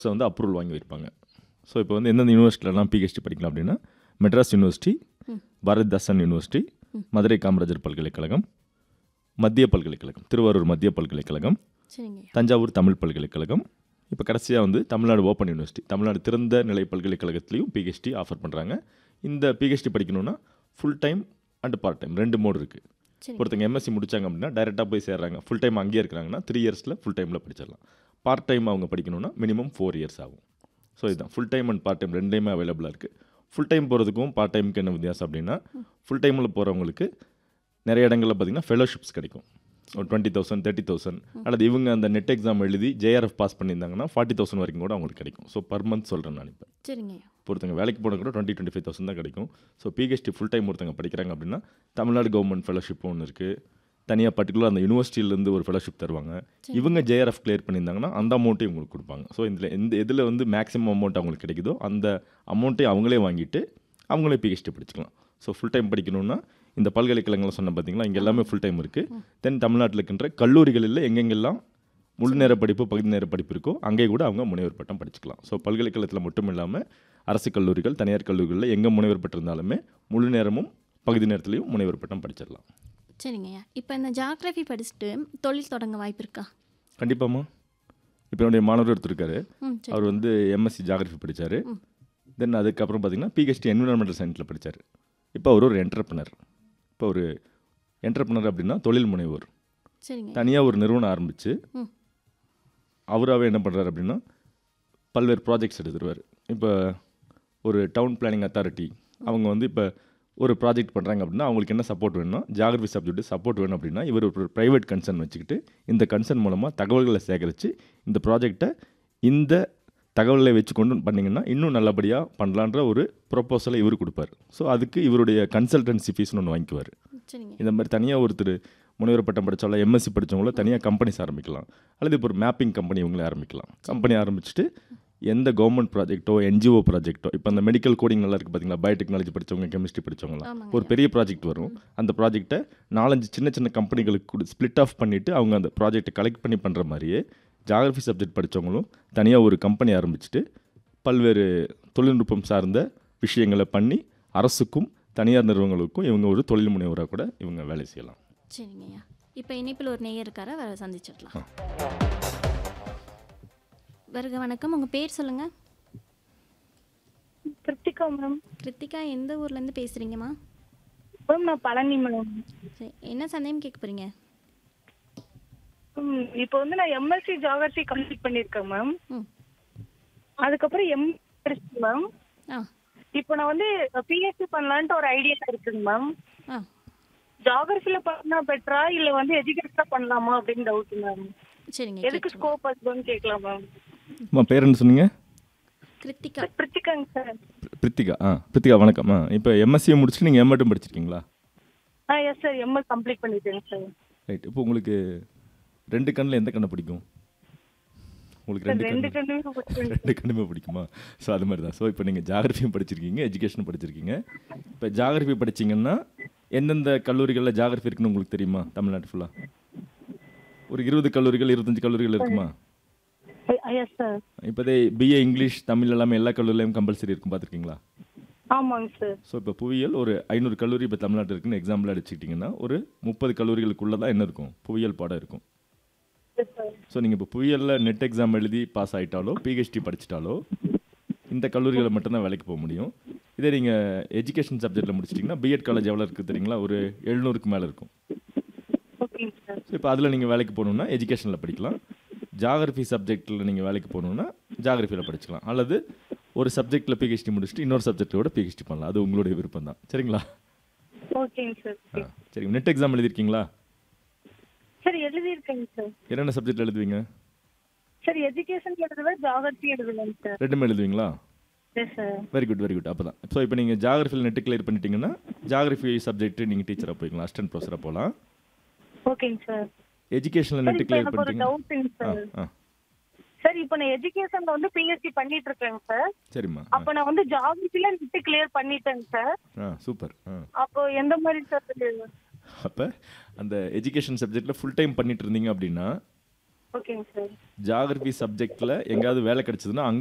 So வந்து approval வாங்கி வைப்பாங்க ஸோ இப்போ வந்து எந்தெந்த யூனிவர்சிட்டிலலாம் பிஹெச்டி படிக்கலாம் அப்படின்னா மெட்ராஸ் யூனிவர்சிட்டி பாரதிதாசன் யூனிவர்சிட்டி மதுரை காமராஜர் பல்கலைக்கழகம் மத்திய பல்கலைக்கழகம் திருவாரூர் மத்திய பல்கலைக்கழகம் சரிங்க தஞ்சாவூர் தமிழ் பல்கலைக்கழகம் இப்போ கடைசியாக வந்து தமிழ்நாடு ஓப்பன் யூனிவர்சிட்டி தமிழ்நாடு திறந்த நிலை பல்கலைக்கழகத்துலையும் பிஹெச்டி ஆஃபர் பண்ணுறாங்க இந்த பிஹெச்டி படிக்கணும்னா full time and part time ரெண்டு மோடு இருக்குது சரி ஒருத்தங்க எம்எஸ்சி முடிச்சாங்க அப்படின்னா டைரெக்டாக போய் சேர்றாங்க ஃபுல் டைம் அங்கேயே இருக்கிறாங்கன்னா த்ரீ இயர்ஸில் ஃபுல் டைமில் படிச்சிடலாம் பார்ட் டைம் அவங்க படிக்கணும்னா மினிமம் ஃபோர் இயர்ஸ் ஆகும் ஸோ இதுதான் full time and part time ரெண்டையுமே அவைலபிளாக இருக்குது ஃபுல் டைம் போகிறதுக்கும் பார்ட் டைமுக்கு என்ன வித்தியாசம் அப்படின்னா ஃபுல் டைமில் போகிறவங்களுக்கு நிறைய இடங்களில் பார்த்தீங்கன்னா ஃபெலோஷிப்ஸ் கிடைக்கும் ஒரு டுவெண்ட்டி தௌசண்ட் தேர்ட்டி தௌசண்ட் அல்லது இவங்க அந்த நெட் எக்ஸாம் எழுதி ஜேஆர்எஃப் பாஸ் பண்ணியிருந்தாங்கன்னா ஃபார்ட்டி தௌசண்ட் வரைக்கும் கூட அவங்களுக்கு கிடைக்கும் ஸோ பர் மந்த் சொல்கிறேன் நான் இப்போ சரிங்க ஒருத்தங்க வேலைக்கு போன கூட டுவெண்ட்டி டுவெண்ட்டி ஃபைவ் தௌசண்ட் தான் கிடைக்கும் ஸோ பிஹெச்டி ஃபுல் டைம் ஒருத்தங்க படிக்கிறாங்க அப்படின்னா தமிழ்நாடு கவர்மெண்ட் ஃபெலோஷிப் ஒன்று இருக்குது தனியாக பர்டிகுலர் அந்த யூனிவர்சிட்டியிலேருந்து ஒரு ஃபெலோஷிப் தருவாங்க இவங்க ஜேஆர்எஃப் கிளியர் பண்ணியிருந்தாங்கன்னா அந்த அமௌண்ட்டையும் உங்களுக்கு கொடுப்பாங்க ஸோ இதில் எந்த இதில் வந்து மேக்ஸிமம் அமௌண்ட் அவங்களுக்கு கிடைக்குதோ அந்த அமௌண்ட்டையும் அவங்களே வாங்கிட்டு அவங்களே பிஹெச்டி படிச்சுக்கலாம் ஸோ ஃபுல் டைம் படிக்கணும்னா இந்த பல்கலைக்கழகங்கள் சொன்ன பார்த்தீங்களா இங்கே எல்லாமே ஃபுல் டைம் இருக்குது தென் தமிழ்நாட்டில் இருக்கின்ற கல்லூரிகளில் எங்கெங்கெல்லாம் முழு நேர படிப்பு பகுதி நேர படிப்பு இருக்கோ அங்கே கூட அவங்க முனைவர் பட்டம் படிச்சுக்கலாம் ஸோ பல்கலைக்கழகத்தில் மட்டும் இல்லாமல் அரசு கல்லூரிகள் தனியார் கல்லூரிகளில் எங்கே முனைவர் பட்டம் இருந்தாலுமே முழு நேரமும் பகுதி நேரத்துலையும் முனைவர் பட்டம் படிச்சிடலாம் சரிங்கய்யா இப்போ இந்த ஜாகிரஃபி படிச்சுட்டு தொழில் தொடங்க வாய்ப்பு இருக்கா கண்டிப்பாம்மா இப்போ என்னுடைய மாணவர் ஒருத்தர் இருக்காரு ம் சரி அவர் வந்து எம்எஸ்சி ஜாகிரஃபி படித்தார் தென் அதுக்கப்புறம் பார்த்தீங்கன்னா பிஹெச்டி என்விரான்மெண்டல் சயின்ஸில் படித்தார் இப்போ அவர் ஒரு என்டர்பனர் இப்போ ஒரு என்டர்பனர் அப்படின்னா தொழில் முனைவோர் சரிங்க தனியாக ஒரு நிறுவனம் ஆரம்பித்து ம் அவராகவே என்ன பண்ணுறாரு அப்படின்னா பல்வேறு ப்ராஜெக்ட்ஸ் எடுத்துருவார் இப்போ ஒரு டவுன் பிளானிங் அத்தாரிட்டி அவங்க வந்து இப்போ ஒரு ப்ராஜெக்ட் பண்ணுறாங்க அப்படின்னா அவங்களுக்கு என்ன சப்போர்ட் வேணும்னா ஜாகிரபி சப்ஜெக்ட் சப்போர்ட் வேணும் அப்படின்னா இவர் ஒரு ப்ரைவேட் கன்சர்ன் வச்சுக்கிட்டு இந்த கன்சர்ன் மூலமாக தகவல்களை சேகரித்து இந்த ப்ராஜெக்டை இந்த தகவல்களை வச்சு கொண்டு பண்ணிங்கன்னா இன்னும் நல்லபடியாக பண்ணலான்ற ஒரு ப்ரொப்போசலை இவர் கொடுப்பார் ஸோ அதுக்கு இவருடைய கன்சல்டன்சி ஃபீஸ்னு ஒன்று வாங்கிக்குவார் சரிங்க இந்த மாதிரி தனியாக ஒருத்தர் முனைவர் பட்டம் படித்தாலோ எம்எஸ்சி படித்தவங்களோ தனியாக கம்பெனிஸ் ஆரம்பிக்கலாம் அல்லது இப்போ ஒரு மேப்பிங் கம்பெனி இவங்களே ஆரம்பிக்கலாம் கம்பெனி ஆரம்பிச்சுட்டு எந்த கவர்மெண்ட் ப்ராஜெக்ட்டோ என்ஜிஓ ப்ராஜெக்ட்டோ இப்போ அந்த மெடிக்கல் கோடிங் நல்லா இருக்குது பார்த்தீங்களா பயோடெக்னாலஜி படித்தவங்க கெமிஸ்ட்ரி படித்தவங்களாம் ஆமாங்க ஒரு பெரிய ப்ராஜெக்ட் வரும் அந்த ப்ராஜெக்ட்டை நாலஞ்சு சின்ன சின்ன கம்பெனிகளுக்கு கூட ஸ்ப்ளிட் ஆஃப் பண்ணிவிட்டு அவங்க அந்த ப்ராஜெக்ட்டை கலெக்ட் பண்ணி பண்ணுற மாதிரியே ஜாகிரஃபி சப்ஜெக்ட் படித்தவங்களும் தனியாக ஒரு கம்பெனி ஆரம்பிச்சுட்டு பல்வேறு தொழில்நுட்பம் சார்ந்த விஷயங்களை பண்ணி அரசுக்கும் தனியார் நிறுவனங்களுக்கும் இவங்க ஒரு தொழில் முனைவராக கூட இவங்க வேலை செய்யலாம் சரிங்கய்யா இப்போ இணைப்பில் ஒரு நேயர் இருக்காரா வர சந்திச்சிடலாம் வருக வணக்கம் உங்கள் பேர் சொல்லுங்கள் கிருத்திகா மேம் கிருத்திகா எந்த ஊர்லேருந்து பேசுகிறீங்கம்மா மேம் நான் பழனி மேம் சரி என்ன சந்தேகம் கேட்க போகிறீங்க ம், இப்போ வந்து நான் எம்எஸ்சி ஜியாகிரபி கம்ப்ளீட் பண்ணியிருக்கேன் மேம் ம் அதுக்கப்புறம் எம் படிச்சேன் மேம் ஆ இப்போ நான் வந்து பிஎஸ்சி பண்ணலான்ட்டு ஒரு ஐடியா இருக்குங்க மேம் ஆ ஜியாகிரபியில் பண்ணா பெட்டரா இல்லை வந்து எஜுகேஷனாக பண்ணலாமா அப்படின்னு டவுட் மேம் சரிங்க எதுக்கு கேட்டுருவோம். ஸ்கோப் அதுன்னு கேட்கலாம் மேம் அம்மா பேர் என்ன சொன்னீங்க கிருத்திகா பிரித்திகாங்க சார் பிரி- பிரித்திகா ஆ பிரித்திகா வணக்கம் ஆ இப்போ எம்எஸ்சியை முடிச்சுட்டு நீங்கள் எம் மட்டும் படிச்சிருக்கீங்களா ஆ எஸ் சார் எம்எஸ் கம்ப்ளீட் பண்ணிட்டேங்க சார் ரைட் இப்போ உங்களுக்கு ரெண்டு கண்ணில் எந்த கண்ணை பிடிக்கும் உங்களுக்கு சார் ரெண்டு ரெண்டு கண்ணு கண்ணுமே படிச்சேங்க ரெண்டு கண்ணுமே பிடிக்குமா ஸோ அது மாதிரி தான் ஸோ இப்போ நீங்கள் ஜாகிரஃபியும் படிச்சிருக்கீங்க எஜுகேஷன் படிச்சிருக்கீங்க இப்போ ஜாகிரஃபி படிச்சீங்கன்னா எந்தெந்த கல்லூரிகளில் ஜாகிரஃபி இருக்குன்னு உங்களுக்கு தெரியுமா தமிழ்நாடு ஃபுல்லாக ஒரு இருபது கல்லூரிகள் இருபத்தஞ்சு கல்லூரிகள் இருக்குமா எஸ் சார் இப்போதே பிஏ இங்கிலீஷ் தமிழ் எல்லாமே எல்லா கல்லூரிலையும் கம்பல்சரி இருக்கும் பார்த்துருக்கீங்களா ஆமாங்க சார் ஸோ இப்போ புவியியல் ஒரு ஐநூறு கல்லூரி இப்போ தமிழ்நாட்டில் இருக்குன்னு எக்ஸாம்பிள் அடிச்சுக்கிட்டிங்கன்னா ஒரு முப்பது கல்லூரிகளுக்குள்ளே தான் என்ன இருக்கும் புவியியல் பாடம் இருக்கும் எஸ் சார் ஸோ நீங்கள் இப்போ புவியியலில் நெட் எக்ஸாம் எழுதி பாஸ் ஆகிட்டாலோ பிஹெச்டி படிச்சிட்டாலோ இந்த கல்லூரிகளை மட்டும்தான் வேலைக்கு போக முடியும் இதே நீங்கள் எஜுகேஷன் சப்ஜெக்ட்டில் முடிச்சிட்டிங்கன்னா பிஎட் காலேஜ் எவ்வளோ இருக்குது தெரியுங்களா ஒரு எழுநூறுக்கு மேலே இருக்கும் ஓகேங்க சார் ஸோ இப்போ அதில் நீங்கள் வேலைக்கு போகணுன்னா எஜுகேஷனில் படிக்கலாம் ஜாகிரஃபி சப்ஜெக்ட்டில் நீங்கள் வேலைக்கு போகணுன்னா ஜாகிரஃபியில் படிச்சுக்கலாம் அல்லது ஒரு சப்ஜெக்ட்டில் பிஹெச்டி முடிச்சுட்டு இன்னொரு சப்ஜெக்ட்டோட பிஹெச்டி பண்ணலாம் அது உங்களுடைய விருப்பம் தான் சரிங்களா ஓகேங்க சார் ஆ சரிங்க நெட் எக்ஸாம் எழுதிருக்கீங்களா சார் எழுதியிருக்கேங்க சார் என்னென்ன சப்ஜெக்ட் எழுதுவீங்க சார் எஜுகேஷன் எழுதுவேன் ஜியாகிரபி எழுதுவேங்க சார் ரெண்டுமே எழுதுவீங்களா yes sir very good very good அப்போ தான் ஸோ இப்போ நீங்கள் ஜாகிரஃபியில் நெட்டு கிளியர் பண்ணிட்டீங்கன்னா ஜாகிரஃபி சப்ஜெக்ட் நீங்கள் டீச்சராக போய்க்கலாம் அசிஸ்டன்ட் ப்ரொஃபஸராக போகலாம் ஓகேங்க சார் எஜுகேஷனில் சார் நெட்டு இப்போ கிளியர் எனக்கு ஒரு பண்ணிட்டீங்க டவுட்டுங்க ஆ சார் ஆ சார் இப்போ நான் எஜுகேஷன்ல வந்து பிஎஸ்சி பண்ணிட்டு இருக்கேங்க சார் சரிம்மா ஆ. அப்போ நான் வந்து ஜாகிரபில நெட் கிளியர் பண்ணிட்டேங்க சார் ஆ சூப்பர் ஆ அப்போ எந்த மாதிரி சார் அப்போ அந்த எஜுகேஷன் சப்ஜெக்ட்டில் ஃபுல் டைம் பண்ணிட்டு இருந்தீங்க அப்படின்னா ஓகேங்க சார் ஜாகிரபி சப்ஜெக்டில் எங்கேயாவது வேலை கிடைச்சதுன்னா